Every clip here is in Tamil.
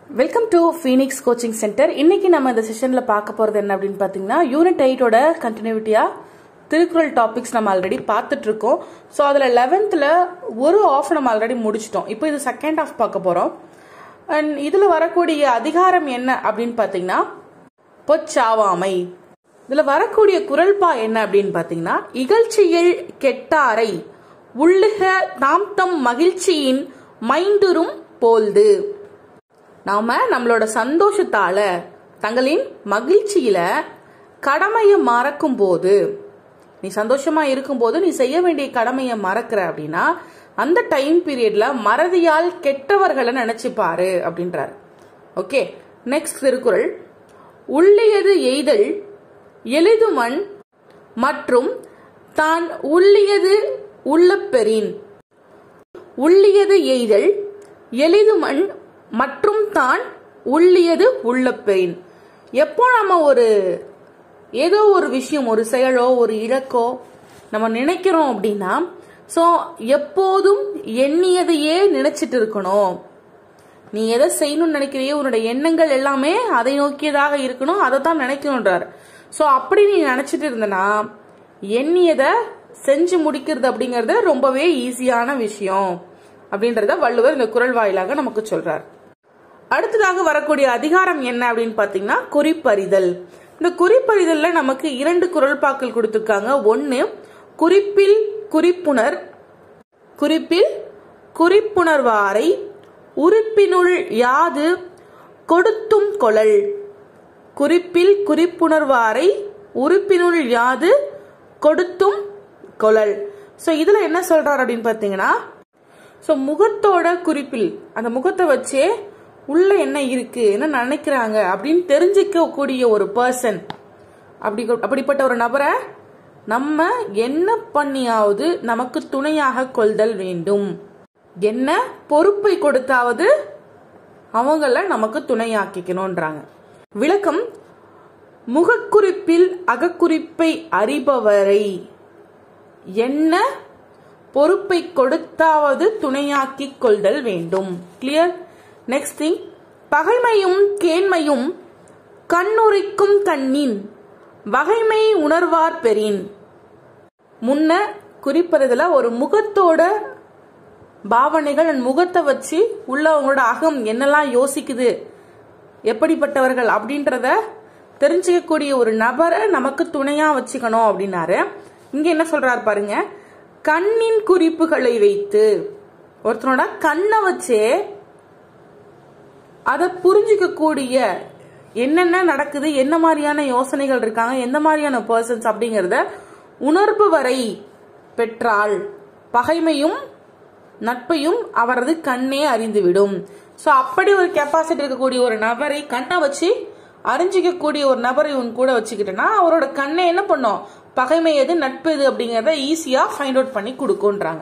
welcome to Phoenix coaching centre இன்னைக்கு நம்ம இந்த செஷன்ல பார்க்க போறது என்ன அப்படின்னு பாத்தீங்கன்னா யூனிட் எயிட்டோட கண்டினியூட்டியா திருக்குறள் டாபிக்ஸ் நம்ம ஆல்ரெடி பார்த்துட்டு இருக்கோம் ஸோ அதில் லெவன்த்தில் ஒரு ஆஃப் நம்ம ஆல்ரெடி முடிச்சிட்டோம் இப்போ இது செகண்ட் ஆஃப் பார்க்க போகிறோம் அண்ட் இதில் வரக்கூடிய அதிகாரம் என்ன அப்படின்னு பார்த்தீங்கன்னா பொச்சாவாமை இதில் வரக்கூடிய குரல்பா என்ன அப்படின்னு பார்த்தீங்கன்னா இகழ்ச்சியில் கெட்டாரை உள்ளுக தாம் தம் மகிழ்ச்சியின் மைந்துரும் போல்து நாம நம்மளோட சந்தோஷத்தால தங்களின் மகிழ்ச்சியில கடமையை மறக்கும் போது நீ சந்தோஷமா இருக்கும்போது நீ செய்ய வேண்டிய கடமையை மறக்கிற அப்படின்னா அந்த டைம் பீரியட்ல மறதியால் கெட்டவர்களை நினைச்சுப்பாரு அப்படின்றாரு ஓகே நெக்ஸ்ட் திருக்குறள் உள்ளியது எய்தல் எளிதுமன் மற்றும் தான் உள்ளியது உள்ள பெறின் உள்ளியது எய்தல் எளிதுமன் மற்றும் தான் உள்ளியது உள்ள பெயின் எப்போ நம்ம ஒரு ஏதோ ஒரு விஷயம் ஒரு செயலோ ஒரு இலக்கோ நம்ம நினைக்கிறோம் அப்படின்னா ஸோ எப்போதும் எண்ணியதையே நினைச்சிட்டு இருக்கணும் நீ எதை செய்யணும்னு நினைக்கிறியோ உன்னோட எண்ணங்கள் எல்லாமே அதை நோக்கியதாக இருக்கணும் அதை தான் நினைக்கணுன்றார் ஸோ அப்படி நீ நினைச்சிட்டு இருந்தனா எண்ணியதை செஞ்சு முடிக்கிறது அப்படிங்கறது ரொம்பவே ஈஸியான விஷயம் அப்படின்றத வள்ளுவர் இந்த குரல் வாயிலாக நமக்கு சொல்றார் அடுத்ததாக வரக்கூடிய அதிகாரம் என்ன அப்படின்னு பாத்தீங்கன்னா குறிப்பறிதல் இந்த குறிப்பறிதல்ல நமக்கு இரண்டு குரல்பாக்கள் கொடுத்திருக்காங்க ஒன்னு குறிப்பில் குறிப்புணர் குறிப்பில் குறிப்புணர்வாரை உறுப்பினுள் யாது கொடுத்தும் கொளல் குறிப்பில் குறிப்புணர்வாரை உறுப்பினுள் யாது கொடுத்தும் கொளல் சோ இதுல என்ன சொல்றாரு அப்படின்னு பாத்தீங்கன்னா சோ முகத்தோட குறிப்பில் அந்த முகத்தை வச்சே உள்ள என்ன இருக்கு என்ன நினைக்கிறாங்க அப்படின்னு தெரிஞ்சிக்க கூடிய ஒரு பர்சன் அப்படி அப்படிப்பட்ட ஒரு நபரை நம்ம என்ன பண்ணியாவது நமக்கு துணையாக கொள்தல் வேண்டும் என்ன பொறுப்பை கொடுத்தாவது அவங்கள நமக்கு துணையாக்கிக்கணும்ன்றாங்க விளக்கம் முகக்குறிப்பில் அகக்குறிப்பை அறிபவரை என்ன பொறுப்பை கொடுத்தாவது துணையாக்கிக் கொள்தல் வேண்டும் கிளியர் நெக்ஸ்ட் திங் பகைமையும் கேண்மையும் கண்ணுரைக்கும் கண்ணின் வகைமை உணர்வார் பெறின் முன்ன குறிப்பதுல ஒரு முகத்தோட பாவனைகள் முகத்தை வச்சு உள்ளவங்களோட அகம் என்னெல்லாம் யோசிக்குது எப்படிப்பட்டவர்கள் அப்படின்றத தெரிஞ்சுக்கக்கூடிய ஒரு நபரை நமக்கு துணையா வச்சுக்கணும் அப்படின்னாரு இங்க என்ன சொல்றாரு பாருங்க கண்ணின் குறிப்புகளை வைத்து ஒருத்தனோட கண்ணை வச்சே அதை புரிஞ்சுக்கக்கூடிய என்னென்ன நடக்குது என்ன மாதிரியான யோசனைகள் இருக்காங்க எந்த மாதிரியான பர்சன்ஸ் அப்படிங்கறத உணர்வு வரை பெற்றால் பகைமையும் நட்பையும் அவரது கண்ணே அறிந்துவிடும் ஸோ அப்படி ஒரு கெப்பாசிட்டி இருக்கக்கூடிய ஒரு நபரை கண்ணை வச்சு அறிஞ்சிக்கக்கூடிய ஒரு நபரை உன் கூட வச்சுக்கிட்டேன்னா அவரோட கண்ணை என்ன பண்ணும் பகைமை எது நட்பு எது அப்படிங்கறத ஈஸியா ஃபைண்ட் அவுட் பண்ணி கொடுக்கும்ன்றாங்க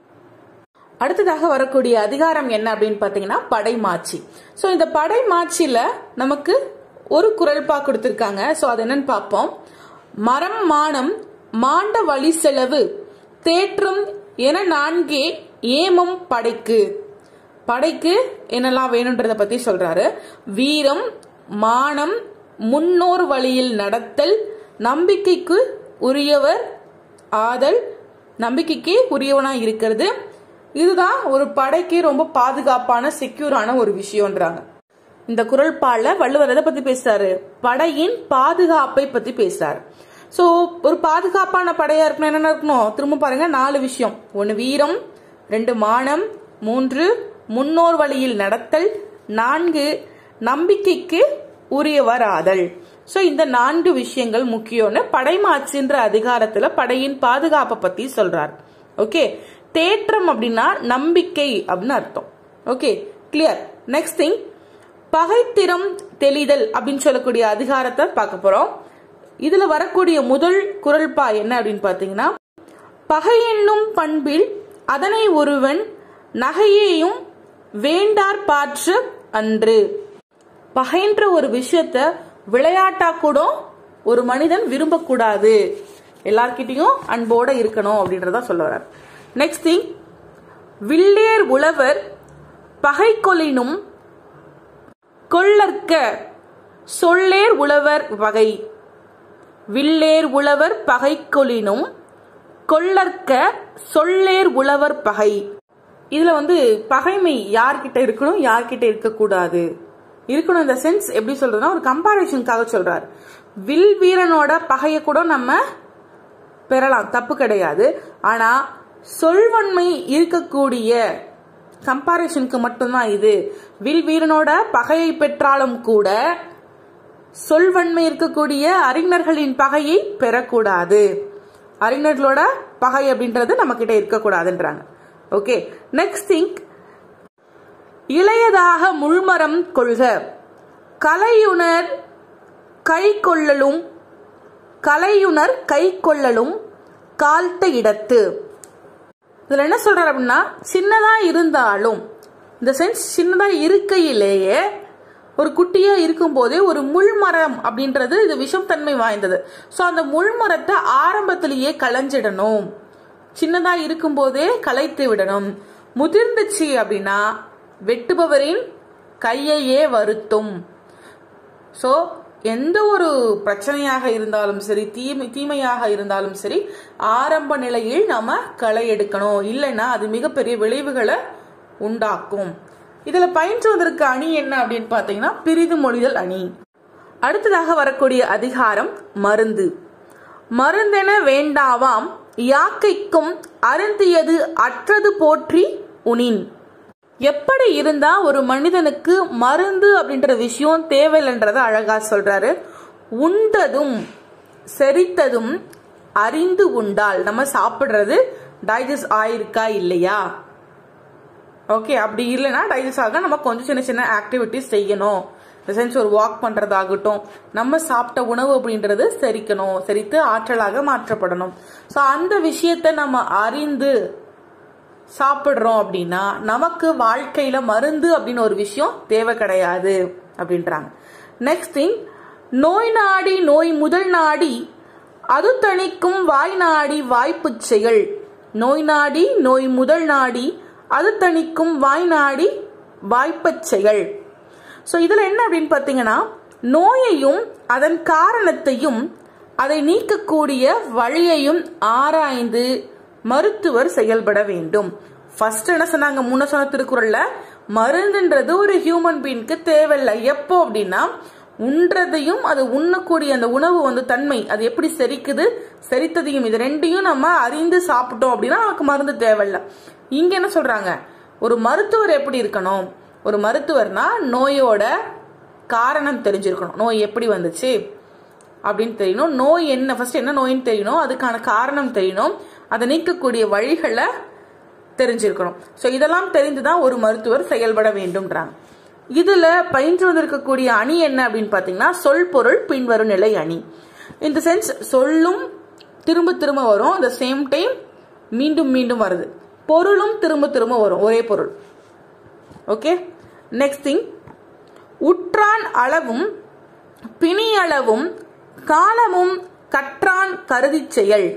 அடுத்ததாக வரக்கூடிய அதிகாரம் என்ன அப்படின்னு பாத்தீங்கன்னா படைமாட்சி சோ இந்த படைமாட்சியில நமக்கு ஒரு குரல்பா கொடுத்திருக்காங்க சோ அது என்னன்னு பார்ப்போம் மரம் மானம் மாண்ட வழி செலவு தேற்றம் என நான்கே ஏமம் படைக்கு படைக்கு என்னெல்லாம் வேணுன்றத பத்தி சொல்றாரு வீரம் மானம் முன்னோர் வழியில் நடத்தல் நம்பிக்கைக்கு உரியவர் ஆதல் நம்பிக்கைக்கு உரியவனா இருக்கிறது இதுதான் ஒரு படைக்கு ரொம்ப பாதுகாப்பான செக்யூரான ஒரு விஷயம்ன்றாங்க இந்த குரல்பால வள்ளுவர் எதை பத்தி பேசுறாரு படையின் பாதுகாப்பை பத்தி பேசுறாரு சோ ஒரு பாதுகாப்பான படையா இருக்கணும் என்னென்ன இருக்கணும் திரும்ப பாருங்க நாலு விஷயம் ஒன்னு வீரம் ரெண்டு மானம் மூன்று முன்னோர் வழியில் நடத்தல் நான்கு நம்பிக்கைக்கு உரியவர் ஆதல் சோ இந்த நான்கு விஷயங்கள் முக்கியம்னு படைமாட்சின்ற அதிகாரத்துல படையின் பாதுகாப்பை பத்தி சொல்றார் ஓகே தேற்றம் அப்படின்னா நம்பிக்கை அப்படின்னு அர்த்தம் ஓகே கிளியர் நெக்ஸ்ட் திங் பகைத்திறம் தெளிதல் அப்படின்னு சொல்லக்கூடிய அதிகாரத்தை பார்க்க போறோம் இதுல வரக்கூடிய முதல் குரல்பா என்ன அப்படின்னு பாத்தீங்கன்னா பகை என்னும் பண்பில் அதனை ஒருவன் நகையையும் வேண்டார் பாற்று அன்று பகைன்ற ஒரு விஷயத்த விளையாட்டா கூட ஒரு மனிதன் விரும்பக்கூடாது எல்லார்கிட்டையும் அன்போட இருக்கணும் அப்படின்றத சொல்ல வர்றார் நெக்ஸ்ட் திங் வில்லேர் உழவர் பகை கொலினும் கொள்ளற்க சொல்லேர் உழவர் வகை வில்லேர் உழவர் பகை கொளினும் கொள்ளற்க சொல்லேர் உழவர் பகை இதுல வந்து பகைமை யார்கிட்ட இருக்கணும் யார்கிட்ட இருக்கக்கூடாது இருக்கணும் இந்த சென்ஸ் எப்படி சொல்றதுன்னா ஒரு கம்பாரிசனுக்காக சொல்றார் வில் வீரனோட பகையை கூட நம்ம பெறலாம் தப்பு கிடையாது ஆனா சொல்வன்மை இருக்கக்கூடிய கம்பாரிசனுக்கு மட்டும்தான் இது வில் வீரனோட பகையை பெற்றாலும் கூட சொல்வன்மை இருக்கக்கூடிய அறிஞர்களின் பகையை பெறக்கூடாது அறிஞர்களோட பகை அப்படின்றது நம்ம கிட்ட இருக்கக்கூடாதுன்றாங்க ஓகே நெக்ஸ்ட் திங் இளையதாக முள்மரம் கொள்க கலையுணர் கை கொள்ளலும் கலையுணர் கை கொள்ளலும் கால்த்த இடத்து இதுல என்ன சொல்றாரு அப்படின்னா சின்னதா இருந்தாலும் இந்த சென்ஸ் சின்னதா இருக்கையிலேயே ஒரு குட்டியா இருக்கும்போதே ஒரு முள்மரம் அப்படின்றது இது விஷம் தன்மை வாய்ந்தது ஸோ அந்த முள்மரத்தை ஆரம்பத்திலேயே களைஞ்சிடணும் சின்னதா இருக்கும்போதே களைத்து விடணும் முதிர்ந்துச்சு அப்படின்னா வெட்டுபவரின் கையையே வருத்தும் ஸோ எந்த ஒரு பிரச்சனையாக இருந்தாலும் சரி தீமை தீமையாக இருந்தாலும் சரி ஆரம்ப நிலையில் நாம களை எடுக்கணும் இல்லைன்னா அது மிகப்பெரிய விளைவுகளை உண்டாக்கும் இதுல பயின்றுவதற்கு அணி என்ன அப்படின்னு பாத்தீங்கன்னா பிரிது மொழிதல் அணி அடுத்ததாக வரக்கூடிய அதிகாரம் மருந்து மருந்தென வேண்டாவாம் யாக்கைக்கும் அருந்தியது அற்றது போற்றி உனின் எப்படி இருந்தா ஒரு மனிதனுக்கு மருந்து அப்படின்ற விஷயம் தேவையில்லைன்றத அழகா சொல்றாரு உண்டதும் செரித்ததும் அறிந்து உண்டால் நம்ம சாப்பிடுறது டைஜஸ்ட் ஆயிருக்கா இல்லையா ஓகே அப்படி இல்லைன்னா டைஜஸ்ட் ஆக நம்ம கொஞ்சம் சின்ன சின்ன ஆக்டிவிட்டிஸ் செய்யணும் சென்ஸ் ஒரு வாக் பண்றதாகட்டும் நம்ம சாப்பிட்ட உணவு அப்படின்றது செரிக்கணும் செரித்து ஆற்றலாக மாற்றப்படணும் ஸோ அந்த விஷயத்தை நம்ம அறிந்து சாப்பிட்றோம் அப்படின்னா நமக்கு வாழ்க்கையில மருந்து அப்படின்னு ஒரு விஷயம் தேவை கிடையாது அப்படின்றாங்க நெக்ஸ்ட் திங் நோய் நாடி நோய் முதல் நாடி அது தணிக்கும் வாய் நாடி வாய்ப்பு செயல் நோய் நாடி நோய் முதல் நாடி அது தணிக்கும் வாய் நாடி வாய்ப்பச் செயல் ஸோ இதில் என்ன அப்படின்னு பார்த்தீங்கன்னா நோயையும் அதன் காரணத்தையும் அதை நீக்கக்கூடிய வழியையும் ஆராய்ந்து மருத்துவர் செயல்பட வேண்டும் ஃபர்ஸ்ட் என்ன சொன்னாங்க முன்ன சொன்ன திருக்குறள்ல மருந்துன்றது ஒரு ஹியூமன் பீனுக்கு தேவையில்லை எப்போ அப்படின்னா உண்றதையும் அது உண்ணக்கூடிய அந்த உணவு வந்து தன்மை அது எப்படி செரிக்குது செரித்ததையும் இது ரெண்டையும் நம்ம அறிந்து சாப்பிட்டோம் அப்படின்னா நமக்கு மருந்து தேவையில்லை இங்க என்ன சொல்றாங்க ஒரு மருத்துவர் எப்படி இருக்கணும் ஒரு மருத்துவர்னா நோயோட காரணம் தெரிஞ்சிருக்கணும் நோய் எப்படி வந்துச்சு அப்படின்னு தெரியணும் நோய் என்ன ஃபர்ஸ்ட் என்ன நோயின்னு தெரியணும் அதுக்கான காரணம் தெரியணும் அதை நீக்கக்கூடிய வழிகளை தெரிஞ்சிருக்கணும் ஸோ இதெல்லாம் தெரிந்துதான் ஒரு மருத்துவர் செயல்பட வேண்டும்ன்றாங்க இதுல பயின்று வந்திருக்கக்கூடிய அணி என்ன அப்படின்னு பாத்தீங்கன்னா சொல் பொருள் பின்வரும் நிலை அணி இந்த சென்ஸ் சொல்லும் திரும்ப திரும்ப வரும் அந்த சேம் டைம் மீண்டும் மீண்டும் வருது பொருளும் திரும்ப திரும்ப வரும் ஒரே பொருள் ஓகே நெக்ஸ்ட் திங் உற்றான் அளவும் பிணியளவும் காலமும் கற்றான் கருதி செயல்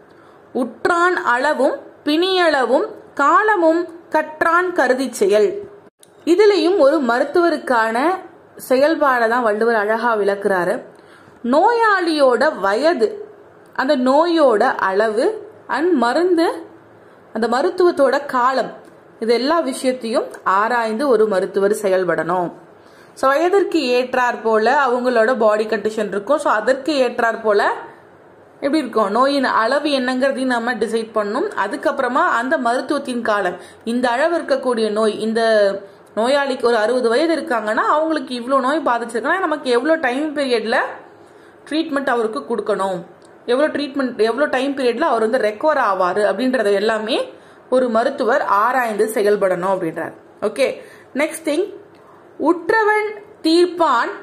உற்றான் அளவும் பிணியளவும் காலமும் கற்றான் கருதி செயல் இதுலயும் ஒரு மருத்துவருக்கான செயல்பாடை தான் வள்ளுவர் அழகா விளக்குறாரு நோயாளியோட வயது அந்த நோயோட அளவு அண்ட் மருந்து அந்த மருத்துவத்தோட காலம் இது எல்லா விஷயத்தையும் ஆராய்ந்து ஒரு மருத்துவர் செயல்படணும் ஸோ வயதிற்கு ஏற்றாற் போல அவங்களோட பாடி கண்டிஷன் இருக்கும் ஸோ அதற்கு ஏற்றாற் போல எப்படி இருக்கும் நோயின் அளவு என்னங்கிறதையும் நம்ம டிசைட் பண்ணணும் அதுக்கப்புறமா அந்த மருத்துவத்தின் காலம் இந்த அளவு இருக்கக்கூடிய நோய் இந்த நோயாளிக்கு ஒரு அறுபது வயது இருக்காங்கன்னா அவங்களுக்கு இவ்வளோ நோய் பாதிச்சிருக்குன்னா நமக்கு எவ்வளோ டைம் பீரியட்ல ட்ரீட்மெண்ட் அவருக்கு கொடுக்கணும் எவ்வளோ ட்ரீட்மெண்ட் எவ்வளோ டைம் பீரியட்ல அவர் வந்து ரெக்கவர் ஆவார் அப்படின்றத எல்லாமே ஒரு மருத்துவர் ஆராய்ந்து செயல்படணும் அப்படின்றார் ஓகே நெக்ஸ்ட் திங் உற்றவன் தீர்ப்பான்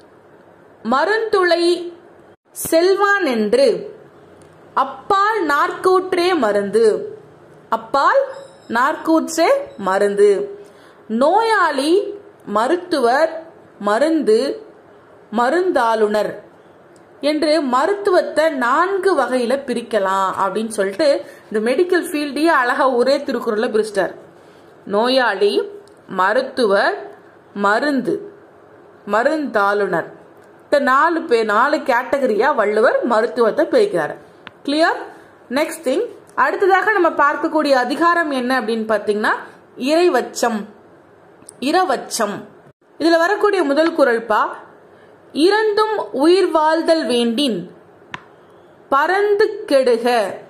மருந்துளை செல்வான் என்று அப்பால் நாற்கூற்றே மருந்து அப்பால் நாற்கூற்றே மருந்து நோயாளி மருத்துவர் மருந்து மருந்தாளுனர் என்று மருத்துவத்தை நான்கு வகையில பிரிக்கலாம் அப்படின்னு சொல்லிட்டு இந்த மெடிக்கல் ஃபீல்டையே அழகா ஒரே திருக்குறள்ல பிரிச்சிட்டார் நோயாளி மருத்துவர் மருந்து மருந்தாளுநர் இந்த நாலு பேர் நாலு கேட்டகரியா வள்ளுவர் மருத்துவத்தை பிரிக்கிறாரு கிளியர் நெக்ஸ்ட் திங் அடுத்ததாக நம்ம பார்க்கக்கூடிய அதிகாரம் என்ன அப்படின்னு பார்த்தீங்கன்னா இறைவச்சம் இரவச்சம் இதுல வரக்கூடிய முதல் குரல் பா இறந்தும் உயிர் வாழ்தல் வேண்டின் பறந்து கெடுக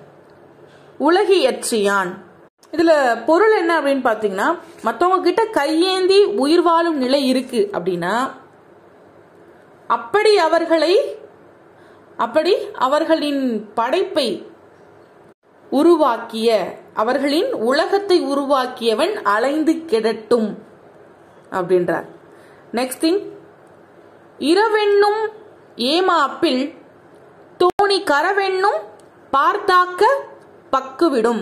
உலகியற்றியான் இதுல பொருள் என்ன அப்படின்னு பாத்தீங்கன்னா மத்தவங்க கிட்ட கையேந்தி உயிர் வாழும் நிலை இருக்கு அப்படின்னா அப்படி அவர்களை அப்படி அவர்களின் படைப்பை உருவாக்கிய அவர்களின் உலகத்தை உருவாக்கியவன் அலைந்து கெடட்டும் அப்படின்றார் நெக்ஸ்ட் திங் இரவென்னும் ஏமாப்பில் தோணி கரவென்னும் பார்த்தாக்க பக்குவிடும்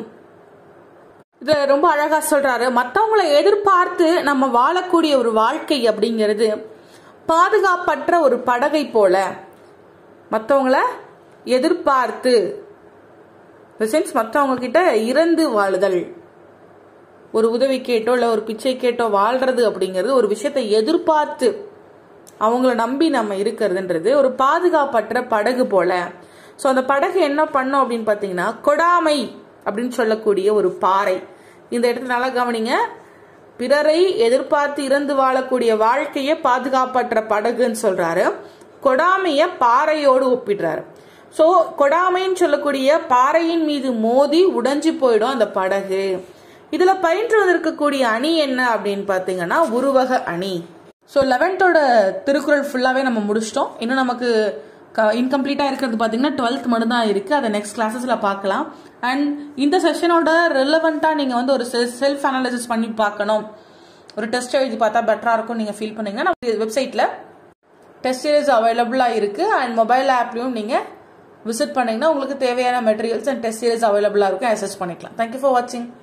இத ரொம்ப அழகா சொல்றாரு மத்தவங்களை எதிர்பார்த்து நம்ம வாழக்கூடிய ஒரு வாழ்க்கை அப்படிங்கிறது பாதுகாப்பற்ற ஒரு படகை போல மற்றவங்கள எதிர்பார்த்து சென்ஸ் மற்றவங்க கிட்ட இறந்து வாழுதல் ஒரு உதவி கேட்டோ இல்லை ஒரு பிச்சை கேட்டோ வாழ்றது அப்படிங்கிறது ஒரு விஷயத்தை எதிர்பார்த்து அவங்கள நம்பி நம்ம இருக்கிறதுன்றது ஒரு பாதுகாப்பற்ற படகு போல ஸோ அந்த படகு என்ன பண்ணும் அப்படின்னு பார்த்தீங்கன்னா கொடாமை அப்படின்னு சொல்லக்கூடிய ஒரு பாறை இந்த இடத்துல நல்லா கவனிங்க பிறரை எதிர்பார்த்து இறந்து வாழக்கூடிய வாழ்க்கையை பாதுகாப்பற்ற படகுன்னு சொல்றாரு கொடாமைய பாறையோடு ஒப்பிடுறாரு ஸோ கொடாமைன்னு சொல்லக்கூடிய பாறையின் மீது மோதி உடைஞ்சு போயிடும் அந்த படகு இதுல பயின்றுவதற்கக்கூடிய அணி என்ன அப்படின்னு பாத்தீங்கன்னா உருவக அணி ஸோ லெவன்த்தோட திருக்குறள் ஃபுல்லாவே நம்ம முடிச்சிட்டோம் இன்னும் நமக்கு இன்கம்ப்ளீட்டா இருக்கிறது பாத்தீங்கன்னா டுவெல்த் மட்டும் தான் இருக்கு அதை நெக்ஸ்ட் கிளாஸஸ்ல பார்க்கலாம் அண்ட் இந்த செஷனோட ரெலவெண்டா நீங்க வந்து ஒரு செல்ஃப் அனாலிசிஸ் பண்ணி பார்க்கணும் ஒரு டெஸ்ட் எழுதி பார்த்தா பெட்டரா இருக்கும் நீங்க ஃபீல் பண்ணீங்கன்னா நம்ம வெப்சைட்ல டெஸ்ட் சீரிஸ் அவைலபிளாக இருக்குது அண்ட் மொபைல் ஆப்லையும் நீங்கள் விசிட் பண்ணீங்கன்னா உங்களுக்கு தேவையான மெட்டீரியல்ஸ் அண்ட் டெஸ்ட் சீரிஸ் அவைலபிளாக இருக்கும் அசஸ் பண்ணிக்கலாம் தேங்க்யூ ஃபார் வாட்சிங்